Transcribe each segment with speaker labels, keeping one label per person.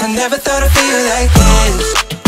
Speaker 1: I never thought I'd feel like this.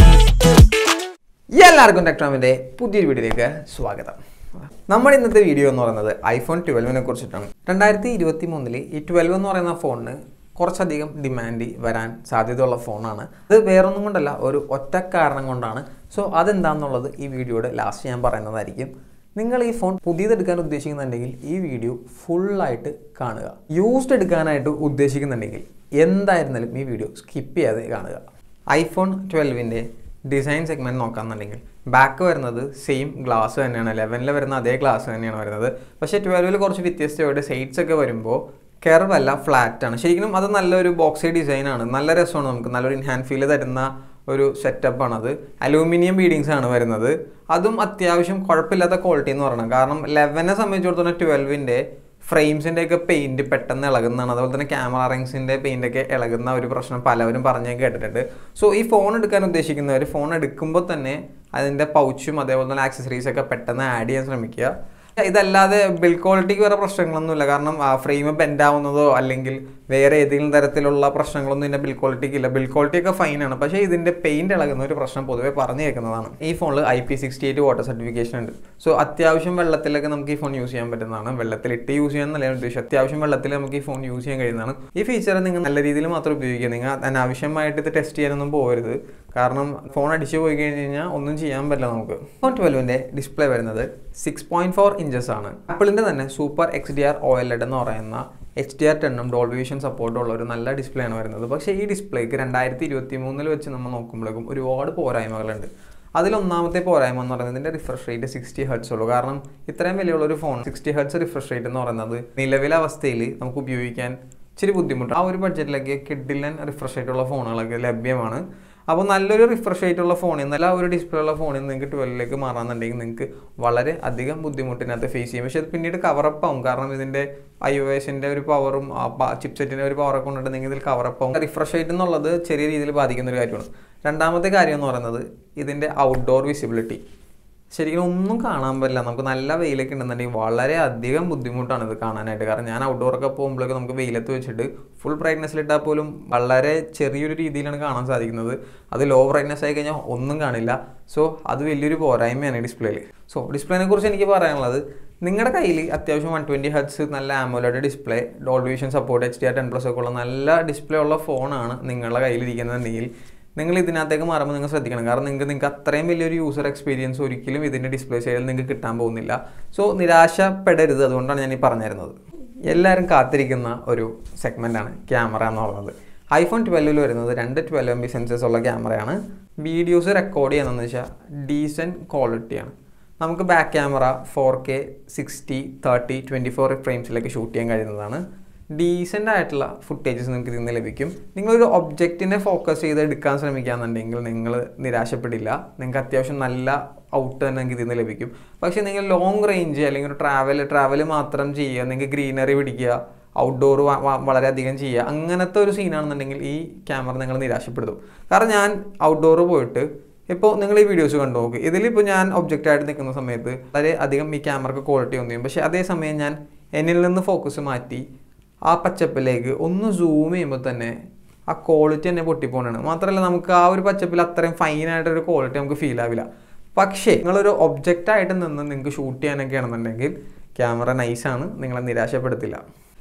Speaker 2: എല്ലാവർക്കും ടെക്ട്രോമിൻ്റെ പുതിയൊരു വീഡിയോയിലേക്ക് സ്വാഗതം നമ്മുടെ ഇന്നത്തെ വീഡിയോ എന്ന് പറയുന്നത് ഐഫോൺ ട്വൽവിനെ കുറിച്ചിട്ടാണ് രണ്ടായിരത്തി ഇരുപത്തി മൂന്നില് ഈ ട്വൽവ് എന്ന് പറയുന്ന ഫോണിന് കുറച്ചധികം ഡിമാൻഡ് വരാൻ സാധ്യതയുള്ള ഫോണാണ് അത് വേറൊന്നും കൊണ്ടല്ല ഒരു ഒറ്റ കാരണം കൊണ്ടാണ് സോ അതെന്താണെന്നുള്ളത് ഈ വീഡിയോയുടെ ലാസ്റ്റ് ഞാൻ പറയുന്നതായിരിക്കും നിങ്ങൾ ഈ ഫോൺ പുതിയതെടുക്കാൻ ഉദ്ദേശിക്കുന്നുണ്ടെങ്കിൽ ഈ വീഡിയോ ഫുള്ളായിട്ട് കാണുക യൂസ്ഡ് എടുക്കാനായിട്ട് ഉദ്ദേശിക്കുന്നുണ്ടെങ്കിൽ എന്തായിരുന്നാലും ഈ വീഡിയോ സ്കിപ്പ് ചെയ്യാതെ കാണുക ഐഫോൺ ട്വൽവിൻ്റെ ഡിസൈൻ സെഗ്മെൻറ്റ് നോക്കാന്നുണ്ടെങ്കിൽ ബാക്ക് വരുന്നത് സെയിം ഗ്ലാസ് തന്നെയാണ് ലെവനിൽ വരുന്ന അതേ ഗ്ലാസ് തന്നെയാണ് വരുന്നത് പക്ഷേ ട്വൽവിൽ കുറച്ച് വ്യത്യസ്തമായിട്ട് സൈഡ്സ് ഒക്കെ വരുമ്പോൾ കെർവ് അല്ല ഫ്ലാറ്റ് ആണ് ശരിക്കും അത് നല്ലൊരു ബോക്സി ഡിസൈൻ ആണ് നല്ല രസമാണ് നമുക്ക് നല്ലൊരു ഇൻഹാൻഡ് ഫീൽ തരുന്ന ഒരു സെറ്റപ്പ് ആണത് അലൂമിനിയം ബീഡിങ്സ് ആണ് വരുന്നത് അതും അത്യാവശ്യം കുഴപ്പമില്ലാത്ത ക്വാളിറ്റി എന്ന് പറയണം കാരണം ലെവനെ സംബന്ധിച്ചിടത്തോളം ട്വൽവിൻ്റെ ഫ്രെയിംസിൻ്റെ ഒക്കെ പെയിന്റ് പെട്ടെന്ന് ഇളകുന്നതാണ് അതുപോലെ തന്നെ ക്യാമറ റിങ്സിൻ്റെ പെയിന്റ് ഒക്കെ ഇളകുന്ന ഒരു പ്രശ്നം പലവരും പറഞ്ഞ് കേട്ടിട്ടുണ്ട് സോ ഈ ഫോൺ എടുക്കാൻ ഉദ്ദേശിക്കുന്നവർ ഫോൺ എടുക്കുമ്പോൾ തന്നെ അതിൻ്റെ പൗച്ചും അതേപോലെ തന്നെ ആക്സസറീസ് ഒക്കെ പെട്ടെന്ന് ആഡ് ചെയ്യാൻ ശ്രമിക്കുക ഇതല്ലാതെ ബിൽഡ് ക്വാളിറ്റിക്ക് വേറെ പ്രശ്നങ്ങളൊന്നുമില്ല കാരണം ഫ്രെയിം ബെൻഡ് ആവുന്നതോ അല്ലെങ്കിൽ വേറെ ഏതെങ്കിലും തരത്തിലുള്ള പ്രശ്നങ്ങളൊന്നും ഇതിൻ്റെ ബിൽഡ് ക്വാളിറ്റിക്ക് ഇല്ല ബിൽഡ് ക്വാളിറ്റി ഒക്കെ ഫൈനാണ് പക്ഷേ ഇതിൻ്റെ പെയിന്റ് ഇളകുന്ന ഒരു പ്രശ്നം പൊതുവേ പറഞ്ഞു കേൾക്കുന്നതാണ് ഈ ഫോണിൽ I P sixty eight water certification ഉണ്ട് സോ അത്യാവശ്യം വെള്ളത്തിലൊക്കെ നമുക്ക് ഈ ഫോൺ യൂസ് ചെയ്യാൻ പറ്റുന്നതാണ് വെള്ളത്തിലിട്ട് യൂസ് ചെയ്യാൻ നല്ല ഉദ്ദേശം അത്യാവശ്യം വെള്ളത്തിൽ നമുക്ക് ഈ ഫോൺ യൂസ് ചെയ്യാൻ കഴിയുന്നതാണ് ഈ ഫീച്ചർ നിങ്ങൾ നല്ല രീതിയിൽ മാത്രം ഉപയോഗിക്കുക നിങ്ങൾ അനാവശ്യമായിട്ട് ഇത് ടെസ്റ്റ് ചെയ്യാനൊന്നും പോകരുത് കാരണം ഫോൺ അടിച്ചു പോയി കഴിഞ്ഞ് കഴിഞ്ഞാൽ ഒന്നും ചെയ്യാൻ പറ്റില്ല നമുക്ക് ഫോൺ ട്വൽവിൻ്റെ ഡിസ്പ്ലേ വരുന്നത് സിക്സ് പോയിന്റ് ഫോർ ഇഞ്ചസ് ആണ് ആപ്പിളിൻ്റെ തന്നെ super X D R O L E D എന്ന് പറയുന്ന എച്ച് ഡി ആർ ടെണ്ണും ഡോൾബി വിഷൻ സപ്പോർട്ടും ഉള്ള ഒരു നല്ല ഡിസ്പ്ലേ ആണ് വരുന്നത് പക്ഷേ ഈ ഡിസ്പ്ലേക്ക് രണ്ടായിരത്തി ഇരുപത്തി മൂന്നിൽ വെച്ച് നമ്മൾ നോക്കുമ്പോഴേക്കും ഒരുപാട് പോരായ്മകളുണ്ട് അതിലൊന്നാമത്തെ പോരായ്മ എന്ന് പറയുന്നത് ഇതിൻ്റെ റിഫ്രഷ് റേറ്റ് സിക്സ്റ്റി ഹെർട്സ് ഉള്ളൂ കാരണം ഇത്രയും വിലയുള്ള ഒരു phone sixty hertz refresh rate എന്ന് പറയുന്നത് നിലവിലെ അവസ്ഥയിൽ നമുക്ക് ഉപയോഗിക്കാൻ ഇച്ചിരി ബുദ്ധിമുട്ട് ആ ഒരു ബഡ്ജറ്റിലേക്ക് കിഡിലൻ റിഫ്രഷ് ആയിട്ടുള്ള ഫോണുകളൊക്കെ ലഭ്യമാണ് അപ്പോൾ നല്ലൊരു റിഫ്രഷ് ആയിട്ടുള്ള ഫോണിൽ നല്ല ഒരു ഡിസ്പ്ലേ ഉള്ള ഫോണിൽ നിന്ന് നിങ്ങൾക്ക് ട്വൽവിലേക്ക് മാറാന്നുണ്ടെങ്കിൽ നിങ്ങൾക്ക് വളരെ അധികം ബുദ്ധിമുട്ടിനകത്ത് ഫേസ് ചെയ്യും പക്ഷേ അത് പിന്നീട് കവറപ്പ് ആവും കാരണം ഇതിൻ്റെ ഐ ഒ എസിൻ്റെ ഒരു പവറും ചിപ്സെറ്റിൻ്റെ ഒരു പവറൊക്കെ കൊണ്ടിട്ടുണ്ടെങ്കിൽ ഇതിൽ കവറപ്പ് ആവും റിഫ്രഷ് റേറ്റ് എന്നുള്ളത് ചെറിയ രീതിയിൽ ബാധിക്കുന്ന ഒരു കാര്യമാണ് രണ്ടാമത്തെ കാര്യം എന്ന് പറയുന്നത് ഇതിൻ്റെ ഔട്ട്ഡോർ വിസിബിലിറ്റി ശരിക്കും ഒന്നും കാണാൻ പറ്റില്ല നമുക്ക് നല്ല വെയിലൊക്കെ ഉണ്ടെന്നുണ്ടെങ്കിൽ വളരെ അധികം ബുദ്ധിമുട്ടാണ് ഇത് കാണാനായിട്ട് കാരണം ഞാൻ ഔട്ട്ഡോറൊക്കെ പോകുമ്പോഴൊക്കെ നമുക്ക് വെയിലത്ത് വെച്ചിട്ട് ഫുൾ ബ്രൈറ്റ്നസ്സിലിട്ടാൽ പോലും വളരെ ചെറിയൊരു രീതിയിലാണ് കാണാൻ സാധിക്കുന്നത് അത് ലോ ബ്രൈറ്റ്നസ് ആയി കഴിഞ്ഞാൽ ഒന്നും കാണില്ല സോ അത് വലിയൊരു പോരായ്മയാണ് ഡിസ്പ്ലേയിൽ സോ ഡിസ്പ്ലേനെ കുറിച്ച് എനിക്ക് പറയാനുള്ളത് നിങ്ങളുടെ കയ്യിൽ അത്യാവശ്യം വൺ ട്വൻറ്റി ഹെഡ്സ് നല്ല AMOLED display Dolby vision support H D R ten plus ഒക്കെ ഉള്ള നല്ല ഡിസ്പ്ലേ ഉള്ള ഫോണാണ് നിങ്ങളുടെ കയ്യിലിരിക്കുന്നുണ്ടെങ്കിൽ നിങ്ങൾ ഇതിനകത്തേക്ക് മാറുമ്പോൾ നിങ്ങൾ ശ്രദ്ധിക്കണം കാരണം നിങ്ങൾക്ക് നിങ്ങൾക്ക് അത്രയും വലിയൊരു യൂസർ എക്സ്പീരിയൻസ് ഒരിക്കലും ഇതിൻ്റെ ഡിസ്പ്ലേ സൈഡിൽ നിങ്ങൾക്ക് കിട്ടാൻ പോകുന്നില്ല സോ നിരാശപ്പെടരുത് അതുകൊണ്ടാണ് ഞാൻ ഈ പറഞ്ഞിരുന്നത് എല്ലാവരും കാത്തിരിക്കുന്ന ഒരു സെഗ്മെൻ്റാണ് ക്യാമറ എന്ന് പറയുന്നത് ഐഫോൺ ട്വൽവിൽ വരുന്നത് രണ്ട് ട്വൽവ് എം ബി സെൻസേഴ്സ് ഉള്ള ക്യാമറയാണ് വീഡിയോസ് റെക്കോർഡ് ചെയ്യുന്നതെന്ന് വെച്ചാൽ ഡീസൻറ്റ് ക്വാളിറ്റിയാണ് നമുക്ക് back camera four K sixty thirty twenty four ഫ്രെയിംസിലേക്ക് ഷൂട്ട് ചെയ്യാൻ കഴിയുന്നതാണ് ഡീസൻ്റ് ആയിട്ടുള്ള ഫുട്ടേജസ് നിങ്ങൾക്ക് ഇതിൽ നിന്ന് ലഭിക്കും നിങ്ങളൊരു ഒബ്ജക്റ്റിനെ ഫോക്കസ് ചെയ്ത് എടുക്കാൻ ശ്രമിക്കുകയാണെന്നുണ്ടെങ്കിൽ നിങ്ങൾ നിരാശപ്പെടില്ല നിങ്ങൾക്ക് അത്യാവശ്യം നല്ല ഔട്ട് തന്നെ നിങ്ങൾക്ക് ഇതിൽ നിന്ന് ലഭിക്കും പക്ഷേ നിങ്ങൾ ലോങ് റേഞ്ച് അല്ലെങ്കിൽ ഒരു ട്രാവൽ ട്രാവൽ മാത്രം ചെയ്യുക നിങ്ങൾക്ക് ഗ്രീനറി പിടിക്കുക ഔട്ട്ഡോർ വളരെയധികം ചെയ്യുക അങ്ങനത്തെ ഒരു സീനാണെന്നുണ്ടെങ്കിൽ ഈ ക്യാമറ നിങ്ങൾ നിരാശപ്പെടുത്തും കാരണം ഞാൻ ഔട്ട്ഡോർ പോയിട്ട് ഇപ്പോൾ നിങ്ങൾ ഈ വീഡിയോസ് കണ്ടു നോക്ക് ഇതിലിപ്പോൾ ഞാൻ ഒബ്ജക്റ്റായിട്ട് നിൽക്കുന്ന സമയത്ത് വളരെ അധികം ഈ ക്യാമറക്ക് ക്വാളിറ്റി ഒന്നും ചെയ്യും പക്ഷേ അതേസമയം ഞാൻ എന്നിൽ നിന്ന് ഫോക്കസ് മാറ്റി ആ പച്ചപ്പിലേക്ക് ഒന്ന് സൂം ചെയ്യുമ്പോൾ തന്നെ ആ ക്വാളിറ്റി തന്നെ പൊട്ടിപ്പോണാണ് മാത്രമല്ല നമുക്ക് ആ ഒരു പച്ചപ്പിൽ അത്രയും ഫൈനായിട്ടൊരു ക്വാളിറ്റി നമുക്ക് ഫീൽ ആവില്ല പക്ഷേ നിങ്ങളൊരു ഒബ്ജക്റ്റായിട്ട് നിന്ന് നിങ്ങൾക്ക് ഷൂട്ട് ചെയ്യാനൊക്കെ ആണെന്നുണ്ടെങ്കിൽ ക്യാമറ നൈസാണ് നിങ്ങളെ നിരാശപ്പെടുത്തില്ല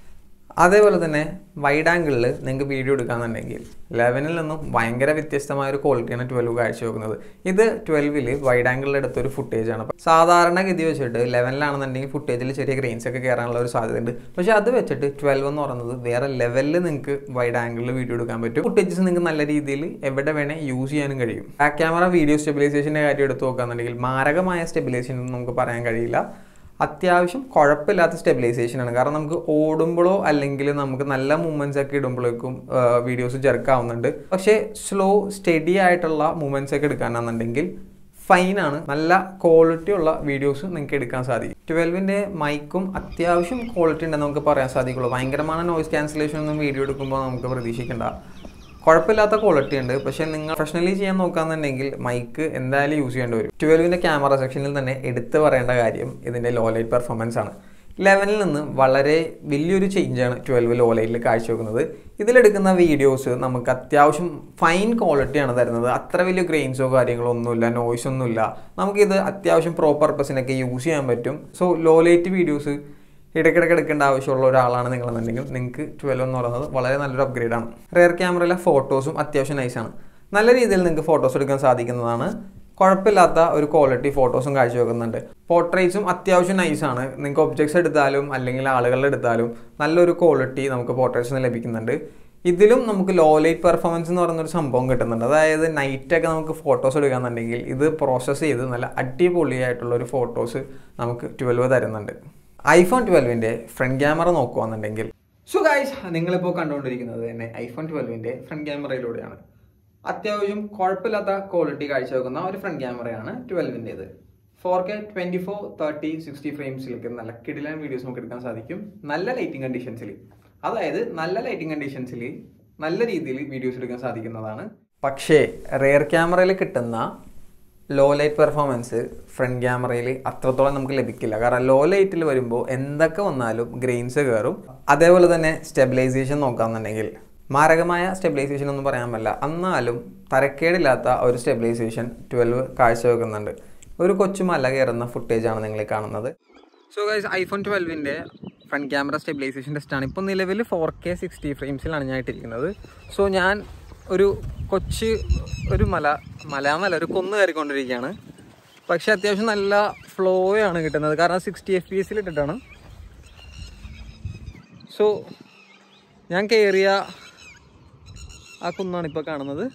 Speaker 2: അതേപോലെ തന്നെ വൈഡ് ആംഗിളിൽ നിങ്ങൾക്ക് വീഡിയോ എടുക്കാന്നുണ്ടെങ്കിൽ ലെവനിൽ നിന്നും ഭയങ്കര വ്യത്യസ്തമായ ഒരു ക്വാളിറ്റിയാണ് ട്വൽവ് കാഴ്ചവെക്കുന്നത് ഇത് ട്വൽവിൽ വൈഡ് ആംഗിളിൽ എടുത്തൊരു ഫുട്ടേജ് ആണ് സാധാരണ ഗതി വെച്ചിട്ട് ലെവനിലാണെന്നുണ്ടെങ്കിൽ ഫുട്ടേജിൽ ചെറിയ ഗ്രെയിൻസ് ഒക്കെ കയറാനുള്ള ഒരു സാധ്യതയുണ്ട് പക്ഷേ അത് വെച്ചിട്ട് ട്വൽവ് എന്ന് പറയുന്നത് വേറെ ലെവലിൽ നിങ്ങൾക്ക് വൈഡ് ആംഗിളിൽ വീഡിയോ എടുക്കാൻ പറ്റും ഫുട്ടേജസ് നിങ്ങൾക്ക് നല്ല രീതിയിൽ എവിടെ വേണേൽ യൂസ് ചെയ്യാനും കഴിയും ബാക്ക് ക്യാമറ വീഡിയോ സ്റ്റെബിലൈസേഷൻ്റെ കാര്യം എടുത്ത് നോക്കുകയാണെന്നുണ്ടെങ്കിൽ മാരകമായ സ്റ്റെബിലൈസേഷൻ ഒന്നും നമുക്ക് പറയാൻ കഴിയില്ല അത്യാവശ്യം കുഴപ്പമില്ലാത്ത സ്റ്റെബിലൈസേഷൻ ആണ് കാരണം നമുക്ക് ഓടുമ്പോഴോ അല്ലെങ്കിൽ നമുക്ക് നല്ല മൂവ്മെന്റ്സ് ഒക്കെ ഇടുമ്പോഴേക്കും വീഡിയോസ് ജെർക്കാവുന്നുണ്ട് പക്ഷേ സ്ലോ സ്റ്റഡി ആയിട്ടുള്ള മൂവ്മെന്റ്സ് ഒക്കെ എടുക്കാനാണെന്നുണ്ടെങ്കിൽ ഫൈനാണ് നല്ല ക്വാളിറ്റി ഉള്ള വീഡിയോസ് നിങ്ങൾക്ക് എടുക്കാൻ സാധിക്കും ട്വൽവിൻ്റെ മൈക്കും അത്യാവശ്യം ക്വാളിറ്റി ഉണ്ടെന്ന് നമുക്ക് പറയാൻ സാധിക്കുള്ളൂ ഭയങ്കരமான നോയിസ് ക്യാൻസലേഷൻ ഒന്നും വീഡിയോ എടുക്കുമ്പോൾ നമുക്ക് പ്രതീക്ഷിക്കേണ്ട കുഴപ്പമില്ലാത്ത ക്വാളിറ്റി ഉണ്ട് പക്ഷേ നിങ്ങൾ പ്രൊഫഷണലി ചെയ്യാൻ നോക്കാന്നുണ്ടെങ്കിൽ മൈക്ക് എന്തായാലും യൂസ് ചെയ്യേണ്ടി വരും ട്വൽവിൻ്റെ ക്യാമറ സെക്ഷനിൽ തന്നെ എടുത്തു പറയേണ്ട കാര്യം ഇതിൻ്റെ ലോ ലൈറ്റ് പെർഫോമൻസ് ആണ് ലെവനിൽ നിന്ന് വളരെ വലിയൊരു ചേഞ്ചാണ് ട്വൽവ് ലോ ലൈറ്റിൽ കാഴ്ചവെക്കുന്നത് ഇതിലെടുക്കുന്ന വീഡിയോസ് നമുക്ക് അത്യാവശ്യം ഫൈൻ ക്വാളിറ്റിയാണ് തരുന്നത് അത്ര വലിയ ഗ്രെയിൻസോ കാര്യങ്ങളോ ഒന്നുമില്ല നോയ്സ് ഒന്നുമില്ല നമുക്കിത് അത്യാവശ്യം പ്രോ പർപ്പസിനൊക്കെ യൂസ് ചെയ്യാൻ പറ്റും സോ ലോ ലൈറ്റ് വീഡിയോസ് ഇടയ്ക്കിടയ്ക്ക് എടുക്കേണ്ട ആവശ്യമുള്ള ഒരാളാണ് നിങ്ങളെന്നുണ്ടെങ്കിൽ നിങ്ങൾക്ക് ട്വൽവ് എന്ന് പറയുന്നത് വളരെ നല്ലൊരു അപ്ഗ്രേഡാണ് റിയർ ക്യാമറയിലെ ഫോട്ടോസും അത്യാവശ്യം നൈസാണ് നല്ല രീതിയിൽ നിങ്ങൾക്ക് ഫോട്ടോസ് എടുക്കാൻ സാധിക്കുന്നതാണ് കുഴപ്പമില്ലാത്ത ഒരു ക്വാളിറ്റി ഫോട്ടോസും കാഴ്ചവെക്കുന്നുണ്ട് പോർട്രേറ്റ്സും അത്യാവശ്യം നൈസാണ് നിങ്ങൾക്ക് ഒബ്ജക്ട്സ് എടുത്താലും അല്ലെങ്കിൽ ആളുകളുടെ എടുത്താലും നല്ലൊരു ക്വാളിറ്റി നമുക്ക് പോർട്രേറ്റ്സ് ലഭിക്കുന്നുണ്ട് ഇതിലും നമുക്ക് ലോ ലൈറ്റ് പെർഫോമൻസ് എന്ന് പറയുന്ന ഒരു സംഭവം കിട്ടുന്നുണ്ട് അതായത് നൈറ്റൊക്കെ നമുക്ക് ഫോട്ടോസ് എടുക്കാന്നുണ്ടെങ്കിൽ ഇത് പ്രോസസ്സ് ചെയ്ത് നല്ല അടിപൊളിയായിട്ടുള്ള ഒരു ഫോട്ടോസ് നമുക്ക് ട്വൽവ് തരുന്നുണ്ട് ഐഫോൺ ട്വൽവിൻ്റെ ഫ്രണ്ട് ക്യാമറ നോക്കുകയാണെന്നുണ്ടെങ്കിൽ സോ ഗൈസ് നിങ്ങളിപ്പോൾ കണ്ടുകൊണ്ടിരിക്കുന്നത് തന്നെ ഐഫോൺ ട്വൽവിൻ്റെ ഫ്രണ്ട് ക്യാമറയിലൂടെയാണ് അത്യാവശ്യം കുഴപ്പമില്ലാത്ത ക്വാളിറ്റി കാഴ്ചവെക്കുന്ന ഒരു ഫ്രണ്ട് ക്യാമറയാണ് ട്വൽവിൻ്റേത് four K twenty four thirty sixty ഫ്രെയിംസിലേക്ക് നല്ല കിടിലൻ വീഡിയോസ് നമുക്ക് എടുക്കാൻ സാധിക്കും നല്ല ലൈറ്റിംഗ് കണ്ടീഷൻസിൽ അതായത് നല്ല ലൈറ്റിംഗ് കണ്ടീഷൻസിൽ നല്ല രീതിയിൽ വീഡിയോസ് എടുക്കാൻ സാധിക്കുന്നതാണ് പക്ഷേ റിയർ ക്യാമറയിൽ കിട്ടുന്ന ലോ ലൈറ്റ് പെർഫോമൻസ് ഫ്രണ്ട് ക്യാമറയിൽ അത്രത്തോളം നമുക്ക് ലഭിക്കില്ല കാരണം ലോ ലൈറ്റിൽ വരുമ്പോൾ എന്തൊക്കെ വന്നാലും ഗ്രെയിൻസ് കയറും അതേപോലെ തന്നെ സ്റ്റെബിലൈസേഷൻ നോക്കാന്നുണ്ടെങ്കിൽ മാരകമായ സ്റ്റെബിലൈസേഷൻ ഒന്നും പറയാൻ പറ്റില്ല എന്നാലും തരക്കേടില്ലാത്ത ഒരു സ്റ്റെബിലൈസേഷൻ ട്വൽവ് കാഴ്ചവെക്കുന്നുണ്ട് ഒരു കൊച്ചു മല കയറുന്ന ഫുട്ടേജാണ് നിങ്ങൾ ഈ കാണുന്നത് സോ ഗൈസ് ഐഫോൺ ട്വൽവിൻ്റെ ഫ്രണ്ട് ക്യാമറ സ്റ്റെബിലൈസേഷൻ ടെസ്റ്റാണ് ഇപ്പോൾ നിലവിൽ ഫോർ കെ സിക്സ്റ്റി ഫ്രെയിംസിലാണ് ഞാൻ ഇട്ടിരിക്കുന്നത് സോ ഞാൻ ഒരു കൊച്ച് ഒരു മല മല എന്നല്ല ഒരു കൊന്ന് കയറിക്കൊണ്ടിരിക്കുകയാണ് പക്ഷെ അത്യാവശ്യം നല്ല ഫ്ലോ ആണ് കിട്ടുന്നത് കാരണം സിക്സ്റ്റി എഫ് പി എസിൽ ഇട്ടിട്ടാണ് സോ ഞാൻ കയറിയ ആ കുന്നാണ് ഇപ്പോൾ കാണുന്നത്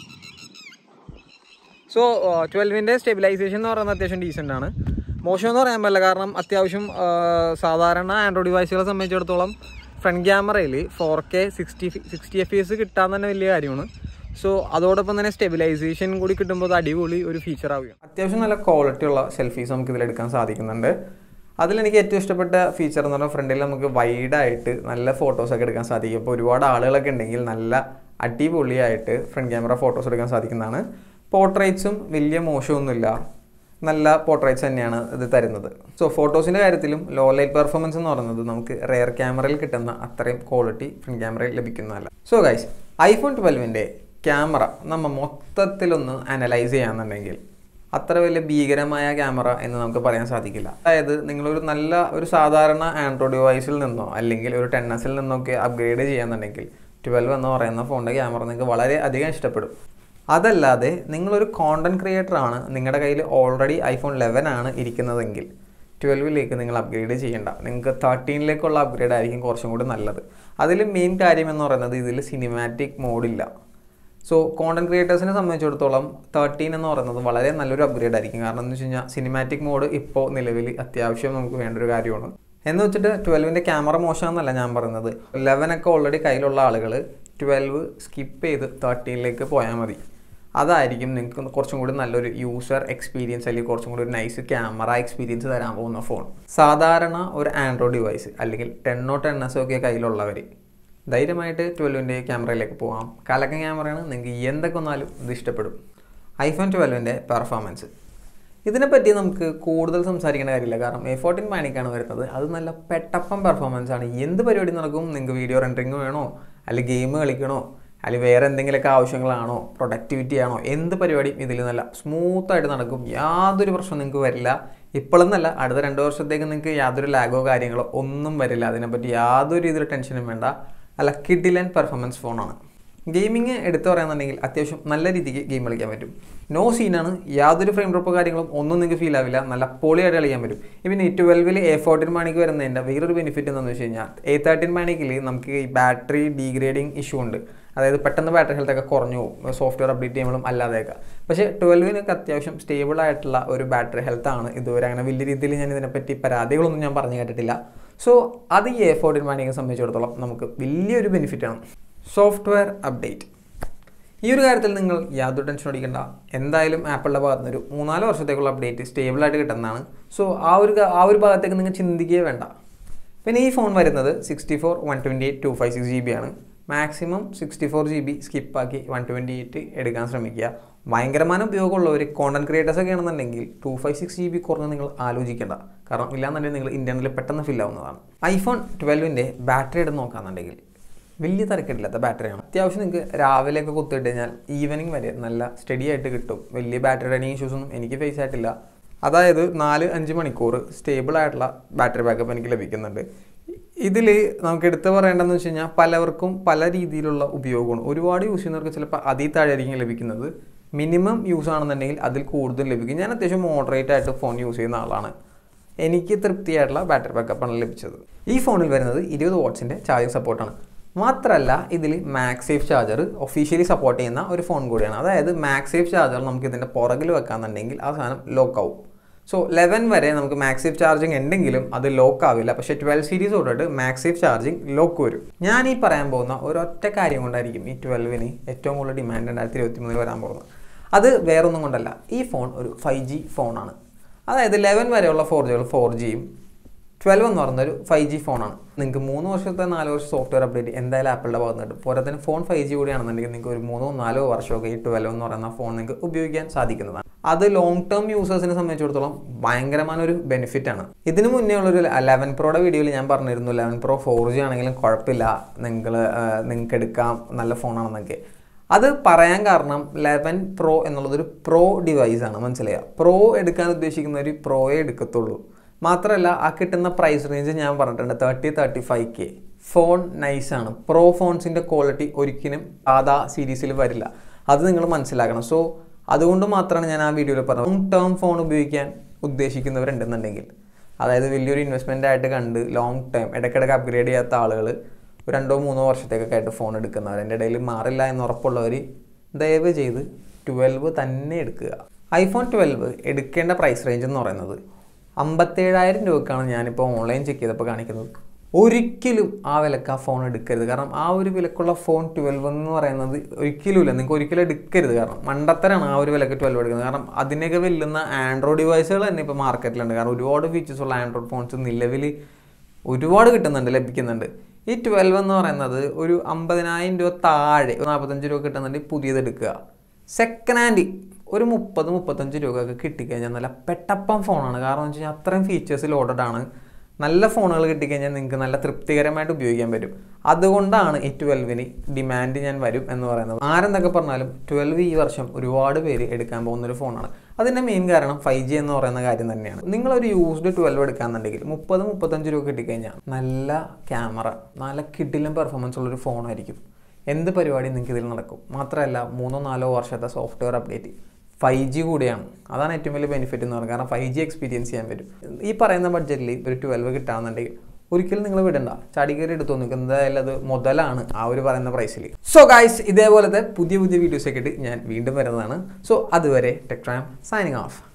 Speaker 2: സോ ട്വൽവിൻ്റെ സ്റ്റെബിലൈസേഷൻ എന്ന് പറയുന്നത് അത്യാവശ്യം ഡീസൻ്റ് ആണ് മോശം എന്ന് പറയാൻ പറ്റില്ല കാരണം അത്യാവശ്യം ആ, സാധാരണ ആൻഡ്രോയിഡ് ഡിവൈസുകളെ സംബന്ധിച്ചിടത്തോളം ഫ്രണ്ട് ക്യാമറയിൽ four K sixty sixty F S കിട്ടാൻ തന്നെ വലിയ കാര്യമാണ് സോ അതോടൊപ്പം തന്നെ സ്റ്റെബിലൈസേഷൻ കൂടി കിട്ടുമ്പോൾ അത് അടിപൊളി ഒരു ഫീച്ചർ ആവുകയാണ് അത്യാവശ്യം നല്ല ക്വാളിറ്റി ഉള്ള സെൽഫീസ് നമുക്ക് ഇതിലെടുക്കാൻ സാധിക്കുന്നുണ്ട് അതിലെനിക്ക് ഏറ്റവും ഇഷ്ടപ്പെട്ട ഫീച്ചർ എന്ന് പറഞ്ഞാൽ ഫ്രണ്ടിൽ നമുക്ക് വൈഡായിട്ട് നല്ല ഫോട്ടോസൊക്കെ എടുക്കാൻ സാധിക്കും ഇപ്പോൾ ഒരുപാട് ആളുകളൊക്കെ ഉണ്ടെങ്കിൽ നല്ല അടിപൊളിയായിട്ട് ഫ്രണ്ട് ക്യാമറ ഫോട്ടോസ് എടുക്കാൻ സാധിക്കുന്നതാണ് പോർട്രേറ്റ്സും വലിയ മോശമൊന്നുമില്ല നല്ല പോർട്രേറ്റ്സ് തന്നെയാണ് ഇത് തരുന്നത് സോ ഫോട്ടോസിൻ്റെ കാര്യത്തിലും ലോ ലൈറ്റ് പെർഫോമൻസ് എന്ന് പറയുന്നത് നമുക്ക് റെയർ ക്യാമറയിൽ കിട്ടുന്ന അത്രയും ക്വാളിറ്റി ഫ്രണ്ട് ക്യാമറയിൽ ലഭിക്കുന്നതല്ല സോ ഗൈസ് ഐഫോൺ ട്വൽവിൻ്റെ ക്യാമറ നമ്മൾ മൊത്തത്തിലൊന്ന് അനലൈസ് ചെയ്യാന്നുണ്ടെങ്കിൽ അത്ര വലിയ ഭീകരമായ ക്യാമറ എന്ന് നമുക്ക് പറയാൻ സാധിക്കില്ല അതായത് നിങ്ങളൊരു നല്ല ഒരു സാധാരണ ആൻഡ്രോയിഡ് ഡിവൈസിൽ നിന്നോ അല്ലെങ്കിൽ ഒരു ടെൻ എസിൽ നിന്നൊക്കെ അപ്ഗ്രേഡ് ചെയ്യാന്നുണ്ടെങ്കിൽ ട്വൽവ് എന്ന് പറയുന്ന ഫോണിൻ്റെ ക്യാമറ നിങ്ങൾക്ക് വളരെ അധികം ഇഷ്ടപ്പെടും അതല്ലാതെ നിങ്ങളൊരു കോണ്ടന്റ് ക്രിയേറ്റർ ആണ് നിങ്ങളുടെ കയ്യിൽ ഓൾറെഡി ഐഫോൺ ലെവൻ ആണ് ഇരിക്കുന്നതെങ്കിൽ ട്വൽവിലേക്ക് നിങ്ങൾ അപ്ഗ്രേഡ് ചെയ്യേണ്ട നിങ്ങൾക്ക് തേർട്ടീനിലേക്കുള്ള അപ്ഗ്രേഡ് ആയിരിക്കും കുറച്ചും കൂടി നല്ലത് അതിൽ മെയിൻ കാര്യം എന്ന് പറയുന്നത് ഇതിൽ സിനിമാറ്റിക് മോഡില്ല സോ കോണ്ടന്റ് ക്രിയേറ്റേഴ്സിനെ സംബന്ധിച്ചിടത്തോളം തേർട്ടീൻ എന്ന് പറയുന്നത് വളരെ നല്ലൊരു അപ്ഗ്രേഡ് ആയിരിക്കും കാരണം എന്ന് വെച്ച് കഴിഞ്ഞാൽ സിനിമാറ്റിക് മോഡ് ഇപ്പോൾ നിലവിൽ അത്യാവശ്യം നമുക്ക് വേണ്ട ഒരു കാര്യമാണ് എന്ന് വെച്ചിട്ട് ട്വൽവിൻ്റെ ക്യാമറ മോശമെന്നല്ല ഞാൻ പറയുന്നത് ലെവനൊക്കെ ഓൾറെഡി കയ്യിലുള്ള ആളുകൾ ട്വൽവ് സ്കിപ്പ് ചെയ്ത് തേർട്ടീനിലേക്ക് പോയാൽ മതി അതായിരിക്കും നിങ്ങൾക്ക് കുറച്ചും കൂടി നല്ലൊരു യൂസർ എക്സ്പീരിയൻസ് അല്ലെങ്കിൽ കുറച്ചും കൂടി ഒരു നൈസ് ക്യാമറ എക്സ്പീരിയൻസ് തരാൻ പോകുന്ന ഫോൺ സാധാരണ ഒരു ആൻഡ്രോയിഡ് ഡിവൈസ് അല്ലെങ്കിൽ ടെന്നോ ടെൻ എസ് ഒക്കെ കയ്യിലുള്ളവർ ധൈര്യമായിട്ട് ട്വൽവിൻ്റെ ക്യാമറയിലേക്ക് പോകാം കലക്കൻ ക്യാമറയാണ് നിങ്ങൾക്ക് എന്തൊക്കെ വന്നാലും ഇത് ഇഷ്ടപ്പെടും ഐഫോൺ ട്വൽവിൻ്റെ പെർഫോമൻസ് ഇതിനെപ്പറ്റി നമുക്ക് കൂടുതൽ സംസാരിക്കേണ്ട കാര്യമില്ല കാരണം എ ഫോർട്ടീൻ പാനിക്കാണ് വരുന്നത് അത് നല്ല പെട്ടപ്പം പെർഫോമൻസ് ആണ് എന്ത് പരിപാടി നടക്കും നിങ്ങൾക്ക് വീഡിയോ റെൻഡറിങ് വേണോ അല്ലെങ്കിൽ ഗെയിം കളിക്കണോ അല്ലെങ്കിൽ വേറെ എന്തെങ്കിലുമൊക്കെ ആവശ്യങ്ങളാണോ പ്രൊഡക്ടിവിറ്റി ആണോ എന്ത് പരിപാടിയും ഇതിൽ നല്ല സ്മൂത്തായിട്ട് നടക്കും യാതൊരു പ്രശ്നവും നിങ്ങൾക്ക് വരില്ല ഇപ്പോഴെന്നല്ല അടുത്ത രണ്ട് വർഷത്തേക്ക് നിങ്ങൾക്ക് യാതൊരു ലാഗോ കാര്യങ്ങളോ ഒന്നും വരില്ല അതിനെപ്പറ്റി യാതൊരു രീതിയിൽ ടെൻഷനും വേണ്ട നല്ല കിഡിലൻ പെർഫോമൻസ് ഫോണാണ് ഗെയിമിങ് എടുത്തു പറയുന്നുണ്ടെങ്കിൽ അത്യാവശ്യം നല്ല രീതിക്ക് ഗെയിം കളിക്കാൻ പറ്റും നോ സീനാണ് യാതൊരു ഫ്രെയിം ഡ്രോപ്പോ കാര്യങ്ങളും ഒന്നും നിങ്ങൾക്ക് ഫീൽ ആവില്ല നല്ല പൊളിയായിട്ട് കളിക്കാൻ പറ്റും ഇപ്പം ഈ ട്വൽവിൽ എ ഫോർട്ടീൻ മാണിക്ക് വരുന്നതിൻ്റെ വേറൊരു ബെനിഫിറ്റ് എന്താണെന്ന് വെച്ച് കഴിഞ്ഞാൽ എ തേർട്ടീൻ മാണിക്കിൽ നമുക്ക് ഈ ബാറ്ററി ഡീഗ്രേഡിങ് ഇഷ്യൂ ഉണ്ട് അതായത് പെട്ടെന്ന് ബാറ്ററി ഹെൽത്ത് ഒക്കെ കുറഞ്ഞു പോകും സോഫ്റ്റ്വെയർ അപ്ഡേറ്റ് ചെയ്യുമ്പോഴും അല്ലാതെയൊക്കെ പക്ഷേ ട്വൽവിനൊക്കെ അത്യാവശ്യം സ്റ്റേബിൾ ആയിട്ടുള്ള ഒരു ബാറ്ററി ഹെൽത്ത് ആണ് ഇതുവരെ അങ്ങനെ വലിയ രീതിയിൽ ഞാൻ ഇതിനെപ്പറ്റി പരാതികളൊന്നും ഞാൻ പറഞ്ഞു കേട്ടിട്ടില്ല സോ അത് ഈ എ ഫോർട്ടീൻ മാണിയെ സംബന്ധിച്ചിടത്തോളം നമുക്ക് വലിയൊരു ബെനിഫിറ്റാണ് സോഫ്റ്റ്വെയർ അപ്ഡേറ്റ് ഈ ഒരു കാര്യത്തിൽ നിങ്ങൾ യാതൊരു ടെൻഷൻ അടിക്കേണ്ട എന്തായാലും ആപ്പിളിൻ്റെ ഭാഗത്ത് നിന്ന് ഒരു മൂന്നാല് വർഷത്തേക്കുള്ള അപ്ഡേറ്റ് സ്റ്റേബിളായിട്ട് കിട്ടുന്നതാണ് സോ ആ ഒരു കാ- ആ ഒരു ഭാഗത്തേക്ക് നിങ്ങൾ ചിന്തിക്കുകയേ വേണ്ട പിന്നെ ഈ ഫോൺ വരുന്നത് sixty four one twenty eight two five six G B ആണ് maximum sixty four G B സ്കിപ്പാക്കി വൺ ട്വൻറ്റി എയ്റ്റ് എടുക്കാൻ ശ്രമിക്കുക ഭയങ്കരമായ ഉപയോഗമുള്ളവർ കോണ്ടന്റ് ക്രിയേറ്റേഴ്സ് ഒക്കെ ആണെന്നുണ്ടെങ്കിൽ two five six G B കുറഞ്ഞ് നിങ്ങൾ ആലോചിക്കേണ്ട കാരണം ഇല്ലാന്നുണ്ടെങ്കിൽ നിങ്ങൾ ഇൻറ്റർനെറ്റിൽ പെട്ടെന്ന് ഫിൽ ആവുന്നതാണ് ഐഫോൺ ട്വൽവിൻ്റെ ബാറ്ററി എടുത്ത് നോക്കുകയാണെന്നുണ്ടെങ്കിൽ വലിയ തിരക്കിടില്ലാത്ത ബാറ്ററിയാണ് അത്യാവശ്യം നിങ്ങൾക്ക് രാവിലെയൊക്കെ കുത്തിയിട്ട് കഴിഞ്ഞാൽ ഈവനിങ് വരെ നല്ല സ്റ്റഡി ആയിട്ട് കിട്ടും വലിയ ബാറ്ററി ഡൈനിങ് ഇഷ്യൂസ് ഒന്നും എനിക്ക് ഫേസ് ആയിട്ടില്ല അതായത് നാല് അഞ്ച് മണിക്കൂർ സ്റ്റേബിൾ ആയിട്ടുള്ള ബാറ്ററി ബാക്കപ്പ് എനിക്ക് ലഭിക്കുന്നുണ്ട് ഇതിൽ നമുക്ക് എടുത്തു പറയേണ്ടതെന്ന് വെച്ച് കഴിഞ്ഞാൽ പലവർക്കും പല രീതിയിലുള്ള ഉപയോഗമാണ് ഒരുപാട് യൂസ് ചെയ്യുന്നവർക്ക് ചിലപ്പോൾ അതിൽ താഴെയായിരിക്കും ലഭിക്കുന്നത് മിനിമം യൂസ് ആണെന്നുണ്ടെങ്കിൽ അതിൽ കൂടുതൽ ലഭിക്കും ഞാൻ അത്യാവശ്യം മോഡറേറ്റ് ആയിട്ട് ഫോൺ യൂസ് ചെയ്യുന്ന ആളാണ് എനിക്ക് തൃപ്തിയായിട്ടുള്ള ബാറ്ററി ബാക്കപ്പാണ് ലഭിച്ചത് ഈ ഫോണിൽ വരുന്നത് ഇരുപത് വാട്ട്സിൻ്റെ ചാർജിങ് സപ്പോർട്ടാണ് മാത്രമല്ല ഇതിൽ മാക്സേഫ് ചാർജർ ഒഫീഷ്യലി സപ്പോർട്ട് ചെയ്യുന്ന ഒരു ഫോൺ കൂടിയാണ് അതായത് മാക്സേഫ് ചാർജർ നമുക്ക് ഇതിൻ്റെ പുറകിൽ വെക്കാന്നുണ്ടെങ്കിൽ ആ സാധനം ലോക്ക് ആവും സോ ലെവൻ വരെ നമുക്ക് മാക്സേഫ് ചാർജിങ് ഉണ്ടെങ്കിലും അത് ലോക്ക് ആവില്ല പക്ഷേ ട്വൽവ് സീരീസ് തൊട്ടിട്ട് മാക്സേഫ് ചാർജിങ് ലോക്ക് വരും ഞാൻ ഈ പറയാൻ പോകുന്ന ഒരൊറ്റ കാര്യം കൊണ്ടായിരിക്കും ഈ ട്വൽവിന് ഏറ്റവും കൂടുതൽ ഡിമാൻഡ് രണ്ടായിരത്തി ഇരുപത്തി മൂന്നിൽ വരാൻ പോകുന്നത് അത് വേറൊന്നും കൊണ്ടല്ല ഈ ഫോൺ ഒരു ഫൈവ് ജി ഫോണാണ് അതായത് ലെവൻ വരെയുള്ള ഫോർ ജികൾ ഫോർ ജിയും ട്വൽവ് എന്ന് പറയുന്ന ഒരു ഫൈവ് ജി ഫോണാണ് നിങ്ങൾക്ക് മൂന്ന് വർഷത്തെ നാല് വർഷം സോഫ്റ്റ്വെയർ അപ്ഡേറ്റ് എന്തായാലും ആപ്പിളിൻ്റെ ഭാഗത്ത് കിട്ടും പോരാത്തതിന് ഫോൺ ഫൈവ് ജി കൂടിയാണെന്നുണ്ടെങ്കിൽ നിങ്ങൾക്ക് ഒരു മൂന്നോ നാലോ വർഷമൊക്കെ ഈ ട്വൽവ് എന്ന് പറയുന്ന ഫോൺ നിങ്ങൾക്ക് ഉപയോഗിക്കാൻ സാധിക്കുന്നതാണ് അത് ലോങ് ടേം യൂസേഴ്സിനെ സംബന്ധിച്ചിടത്തോളം ഭയങ്കരമായ ഒരു ബെനിഫിറ്റ് ആണ് ഇതിനു മുന്നേ ഉള്ളൊരു ലെവൻ പ്രോയുടെ വീഡിയോയിൽ ഞാൻ പറഞ്ഞിരുന്നു ലെവൻ പ്രോ ഫോർ ജി ആണെങ്കിലും കുഴപ്പമില്ല നിങ്ങൾ നിങ്ങൾക്ക് എടുക്കാം നല്ല ഫോണാണെന്നൊക്കെ അത് പറയാൻ കാരണം ലെവൻ പ്രോ എന്നുള്ളതൊരു പ്രോ ഡിവൈസ് ആണ് മനസ്സിലായോ പ്രോ എടുക്കാൻ ഉദ്ദേശിക്കുന്ന ഒരു പ്രോയെ എടുക്കത്തുള്ളൂ മാത്രമല്ല ആ കിട്ടുന്ന പ്രൈസ് റേഞ്ച് ഞാൻ പറഞ്ഞിട്ടുണ്ട് thirty thirty five K phone നൈസാണ് പ്രോ ഫോൺസിൻ്റെ ക്വാളിറ്റി ഒരിക്കലും സാധാ സീരീസിൽ വരില്ല അത് നിങ്ങൾ മനസ്സിലാക്കണം സോ അതുകൊണ്ട് മാത്രമാണ് ഞാൻ ആ വീഡിയോയിൽ പറഞ്ഞത് ലോങ് ടേം ഫോൺ ഉപയോഗിക്കാൻ ഉദ്ദേശിക്കുന്നവരുണ്ടെന്നുണ്ടെങ്കിൽ അതായത് വലിയൊരു ഇൻവെസ്റ്റ്മെൻ്റ് ആയിട്ട് കണ്ട് ലോങ് ടൈം ഇടയ്ക്കിടയ്ക്ക് അപ്ഗ്രേഡ് ചെയ്യാത്ത ആളുകൾ ഒരു രണ്ടോ മൂന്നോ വർഷത്തേക്കൊക്കെ ആയിട്ട് ഫോൺ എടുക്കുന്നവർ എൻ്റെ ഇടയിൽ മാറില്ല എന്ന് ഉറപ്പുള്ളവർ ദയവ് ചെയ്ത് ട്വൽവ് തന്നെ എടുക്കുക ഐഫോൺ ട്വൽവ് എടുക്കേണ്ട പ്രൈസ് റേഞ്ച് എന്ന് പറയുന്നത് അമ്പത്തേഴായിരം രൂപക്കാണ് ഞാനിപ്പോൾ ഓൺലൈൻ ചെക്ക് ചെയ്തപ്പോൾ കാണിക്കുന്നത് ഒരിക്കലും ആ വിലക്ക് ആ ഫോൺ എടുക്കരുത് കാരണം ആ ഒരു വിലക്കുള്ള ഫോൺ ട്വൽവ് എന്ന് പറയുന്നത് ഒരിക്കലും ഇല്ല നിങ്ങൾക്ക് ഒരിക്കലും എടുക്കരുത് കാരണം മണ്ടത്തരാണ് ആ ഒരു വിലക്ക് ട്വൽവ് എടുക്കുന്നത് കാരണം അതിനൊക്കെ വെല്ലുന്ന ആൻഡ്രോയിഡ് ഡിവൈസുകൾ തന്നെ ഇപ്പോൾ മാർക്കറ്റിലുണ്ട് കാരണം ഒരുപാട് ഫീച്ചേഴ്സ് ഉള്ള ആൻഡ്രോയിഡ് ഫോൺസ് നിലവിൽ ഒരുപാട് കിട്ടുന്നുണ്ട് ലഭിക്കുന്നുണ്ട് ഈ ട്വൽവ് എന്ന് പറയുന്നത് ഒരു അമ്പതിനായിരം രൂപ താഴെ ഒരു നാൽപ്പത്തഞ്ച് രൂപ കിട്ടുന്നുണ്ടെങ്കിൽ പുതിയത് എടുക്കുക സെക്കൻഡ് ഹാൻഡ് ഒരു മുപ്പത് മുപ്പത്തഞ്ച് രൂപയൊക്കെ കിട്ടിക്കഴിഞ്ഞാൽ നല്ല പെട്ടപ്പം ഫോണാണ് കാരണം എന്ന് വെച്ച് കഴിഞ്ഞാൽ അത്രയും ഫീച്ചേഴ്സ് ലോഡഡ് ആണ് നല്ല ഫോണുകൾ കിട്ടിക്കഴിഞ്ഞാൽ നിങ്ങൾക്ക് നല്ല തൃപ്തികരമായിട്ട് ഉപയോഗിക്കാൻ പറ്റും അതുകൊണ്ടാണ് ഈ ട്വൽവിന് ഡിമാൻഡ് ഞാൻ വരും എന്ന് പറയുന്നത് ആരെന്തൊക്കെ പറഞ്ഞാലും ട്വൽവ് ഈ വർഷം ഒരുപാട് പേര് എടുക്കാൻ പോകുന്ന ഒരു ഫോണാണ് അതിൻ്റെ മെയിൻ കാരണം ഫൈവ് ജി എന്ന് പറയുന്ന കാര്യം തന്നെയാണ് നിങ്ങളൊരു യൂസ്ഡ് ട്വൽവ് എടുക്കാന്നുണ്ടെങ്കിൽ മുപ്പത് മുപ്പത്തഞ്ച് രൂപ കിട്ടിക്കഴിഞ്ഞാൽ നല്ല ക്യാമറ നല്ല കിഡിലും പെർഫോമൻസ് ഉള്ളൊരു ഫോണായിരിക്കും എന്ത് പരിപാടി നിങ്ങൾക്ക് ഇതിൽ നടക്കും മാത്രമല്ല മൂന്നോ നാലോ വർഷത്തെ സോഫ്റ്റ്വെയർ അപ്ഡേറ്റ് ഫൈവ് ജി കൂടിയാണ് അതാണ് ഏറ്റവും വലിയ ബെനിഫിറ്റ് എന്ന് പറയുന്നത് കാരണം ഫൈവ് ജി എക്സ്പീരിയൻസ് ചെയ്യാൻ പറ്റും ഈ പറയുന്ന ബഡ്ജറ്റിൽ ഒരു ട്വൽവ് കിട്ടാന്നുണ്ടെങ്കിൽ ഒരിക്കലും നിങ്ങൾ വിടണ്ട ചാടി കയറി എടുത്തു നിങ്ങൾക്ക് എന്തായാലും അത് മുതലാണ് ആ ഒരു പറയുന്ന പ്രൈസിൽ സോ ഗായ്സ് ഇതേപോലത്തെ പുതിയ പുതിയ വീഡിയോസ് ഒക്കെ ഇട്ട് ഞാൻ വീണ്ടും വരുന്നതാണ് സോ അതുവരെ ടെക് ട്രാം സൈനിങ് ഓഫ്